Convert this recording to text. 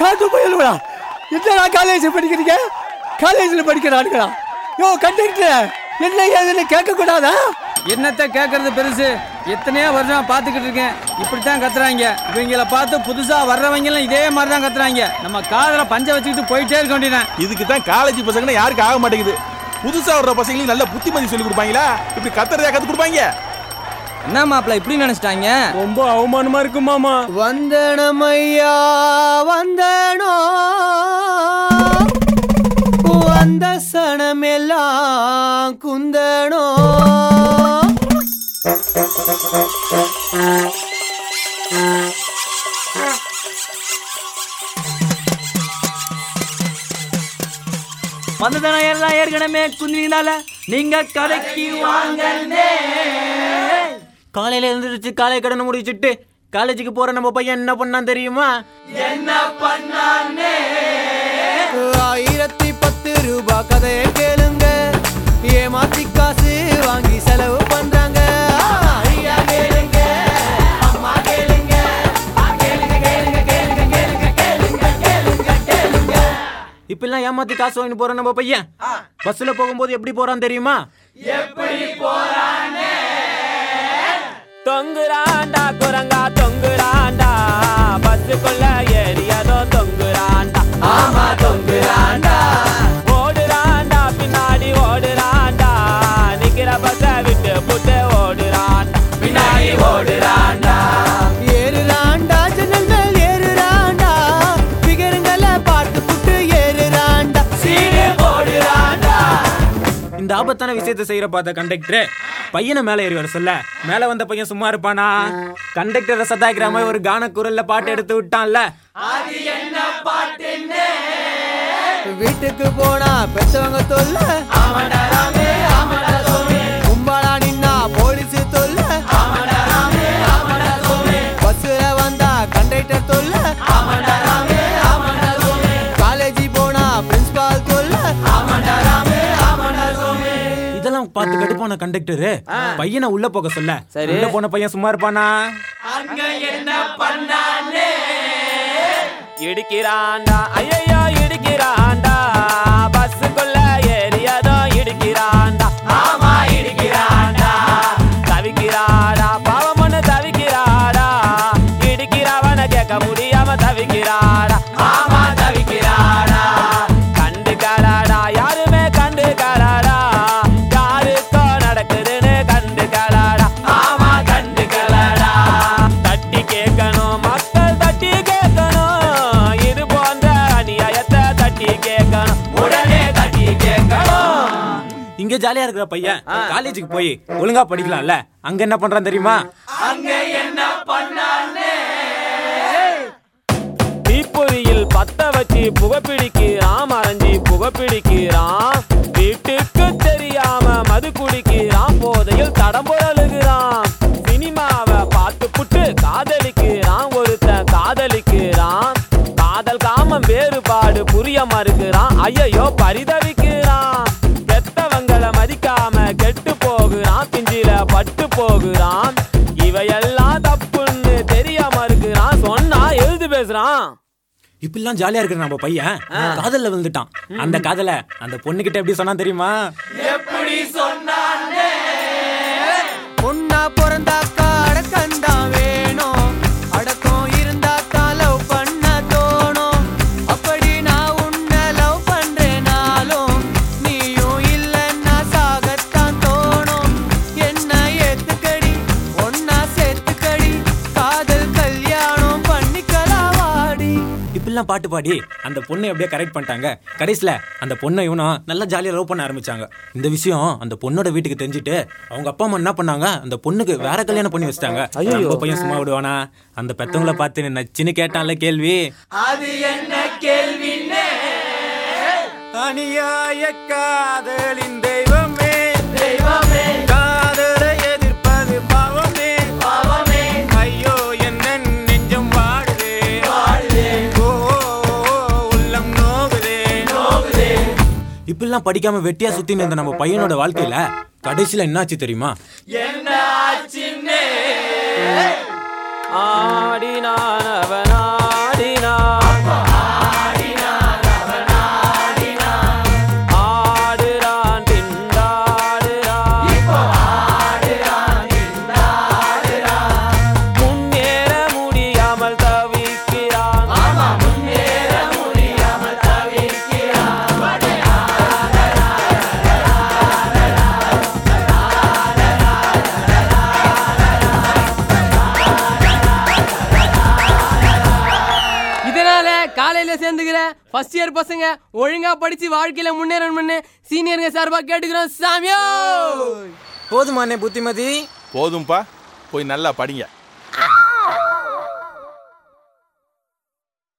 காத்து போயிடுவா என்னடா காலேஜ் படிக்கிறீங்க காலேஜில் படிக்கிறானுங்களா யோ கண்டக்டர் என்ன ஏதுன்னு கேட்கக்கூடாதா என்னத்த கேட்கறது பெருசு எத்தனையோ வருஷம் பார்த்துக்கிட்டு இருக்கேன் இப்படித்தான் கத்துறாங்க இவங்கள பார்த்து புதுசா வர்றவங்க எல்லாம் இதே மாதிரி தான் கத்துறாங்க நம்ம காதுல பஞ்ச வச்சுக்கிட்டு போயிட்டே இருக்க வேண்டியதான் இதுக்கு தான் காலேஜ் பசங்கன்னா யாருக்கு ஆக மாட்டேங்குது புதுசா வர்ற பசங்களுக்கு நல்ல புத்திமதி சொல்லி கொடுப்பாங்களா இப்படி கத்துறதா கத்து கொடுப்பாங்க என்ன மாப்பிள்ள இப்படி நினைச்சிட்டாங்க ரொம்ப அவமானமா இருக்கு மாமா வந்தனமையா வந்தனோ வந்த சனமெல்லாம் குந்தனோ வந்ததான எல்லாம் ஏற்கனவே குந்தினால நீங்க கடைக்கு வாங்க காலையில எழுந்திருச்சு காலை கடனை முடிச்சிட்டு காலேஜுக்கு போற நம்ம பையன் என்ன பண்ணான் தெரியுமா ஆயிரத்தி பத்து ரூபாய் கதையை கேளுங்க ஏமாத்தி காசு வாங்கி செலவு பண்றாங்க ஐயா கேளுங்க அம்மா கேளுங்க கேளுங்க கேளுங்க கேளுங்க கேளுங்க கேளுங்க கேளுங்க கேளுங்க இப்பெல்லாம் ஏமாத்தி காசு வாங்கி போற நம்ம பையன் பஸ்ல போகும்போது எப்படி போறான் தெரியுமா தொங்குறாண்டா குரங்கா தொங்குறாண்டா பஸ்ஸுக்குள்ள ஏறியதோ தொங்குறாண்டா ஆமா தொங்குறாண்டா ஓடுறாண்டா பின்னாடி ஓடுறாண்டா நிக்கிற பஸ்ஸ விட்டு புட்டு ஓடுறாண்டா பின்னாடி ஓடுறாண்டா ஏறுறாண்டா ஜன்னல் மேல் ஏறுறாண்டா பிகருங்கள பார்த்து புட்டு ஏறுறாண்டா சீடு போடுறாண்டா இந்த ஆபத்தான விஷயத்தை செய்யற பார்த்த கண்டக்டர் பையனை மேல ஏறி வர சொல்ல மேல வந்த பையன் சும்மா இருப்பானா கண்டக்டரை சதாக்கிற மாதிரி ஒரு கான குரல்ல பாட்டு எடுத்து விட்டான்ல வீட்டுக்கு போனா பெத்தவங்க தொல்ல கும்பலா நின்னா போலீஸ் தொல்ல பஸ்ல வந்தா கண்டக்டர் தொல்ல காலேஜ் போனா பிரின்சிபால் தொல்ல இதெல்லாம் பார்த்து கடுப்பான கண்டக்டர் பையனை உள்ள போக சொல்ல உள்ள போன பையன் சும்மா இருப்பானா இடிக்கிறாண்டா ஐயோ இடிக்கிறாண்டா பஸ்ஸுக்குள்ள ஏறியதோ இடிக்கிறாண்டா ஆமா இடிக்கிறாண்டா தவிக்கிறாடா பாவம் ஒண்ணு தவிக்கிறாடா இடிக்கிறவன கேட்க முடியாம தவிக்கிறாடா ஆமா தவிக்கிறாடா கண்டு கலாடா யாருமே கண்டு கலாடா யாருக்கோ நடக்குதுன்னு கண்டு கலாடா ஆமா கண்டு கலாடா தட்டி கேட்கணும் மக்கள் தட்டி கேட்கணும் இது போன்ற அநியாயத்தை தட்டி கேட்கணும் உடனே தட்டி கேட்கணும் இங்க ஜாலியா இருக்கிற பையன் காலேஜுக்கு போய் ஒழுங்கா படிக்கலாம்ல அங்க என்ன பண்றான் தெரியுமா தீப்பொறியில் பத்த வச்சு புகைப்பிடிக்கிறான் மறைஞ்சி புகைப்பிடிக்கிறான் வீட்டுக்கு தெரியாம மது குடிக்கிறான் போதையில் தடம்புரலுகிறான் சினிமாவை பார்த்து புட்டு காதலிக்கிறான் ஒருத்தன் காதலிக்கிறான் காதல் காமம் வேறுபாடு புரிய மறுக்கிறான் ஐயையோ பரிதவிக்கிறான் கெட்டவங்களை மதிக்காம கெட்டு போகிறான் பிஞ்சில பட்டு போகிறான் இவையெல்லாம் தப்புன்னு தெரியாம இருக்கிறான் சொன்னா எழுது பேசுறான் இப்படிலாம் ஜாலியா இருக்கிற நம்ம பையன் காதல்ல விழுந்துட்டான் அந்த காதல அந்த பொண்ணு கிட்ட எப்படி சொன்னா தெரியுமா பொண்ணா பிறந்தாக்கா அடக்கண்டா வேணும் அடக்கம் இருந்தா தான் லவ் பண்ண தோணும் அப்படி நான் உன்னை லவ் பண்றேனாலும் நீயும் இல்லைன்னா சாகத்தான் தோணும் என்ன ஏத்துக்கடி ஒன்னா சேர்த்துக்கடி காதல் கல்யாணம் பண்ணிக்கலாம் வாடி இப்படிலாம் பாட்டு பாடி அந்த பொண்ணை அப்படியே கரெக்ட் பண்ணிட்டாங்க கடைசியில அந்த பொண்ணை இவனும் நல்லா ஜாலியா லவ் பண்ண ஆரம்பிச்சாங்க இந்த விஷயம் அந்த பொண்ணோட வீட்டுக்கு தெரிஞ்சுட்டு அவங்க அப்பா அம்மா என்ன பண்ணாங்க அந்த பொண்ணுக்கு வேற கல்யாணம் பண்ணி வச்சிட்டாங்க நம்ம பையன் சும்மா விடுவானா அந்த பெத்தவங்கள பார்த்து நச்சுன்னு கேட்டான்ல கேள்வி அது என்ன கேள்வின்னு அநியாய காதலின் தெய்வமே தெய்வமே காதலை எதிர்ப்பது பாவமே பாவமே ஐயோ என்ன நெஞ்சம் வாடுதே வாடுதே ஓ உள்ளம் நோகுதே நோகுதே இப்படிலாம் படிக்காம வெட்டியா சுத்தின்னு இருந்த நம்ம பையனோட வாழ்க்கையில கடைசியில என்னாச்சு தெரியுமா ஆடினான் அவன் ஆடினான் ஃபர்ஸ்ட் இயர் பசங்க ஒழுங்கா படிச்சு வாழ்க்கையில முன்னேறணும்னு சீனியருங்க சார்பா கேட்டுக்கிறோம் சாமியோ போதுமானே புத்திமதி போதும்பா போய் நல்லா படிங்க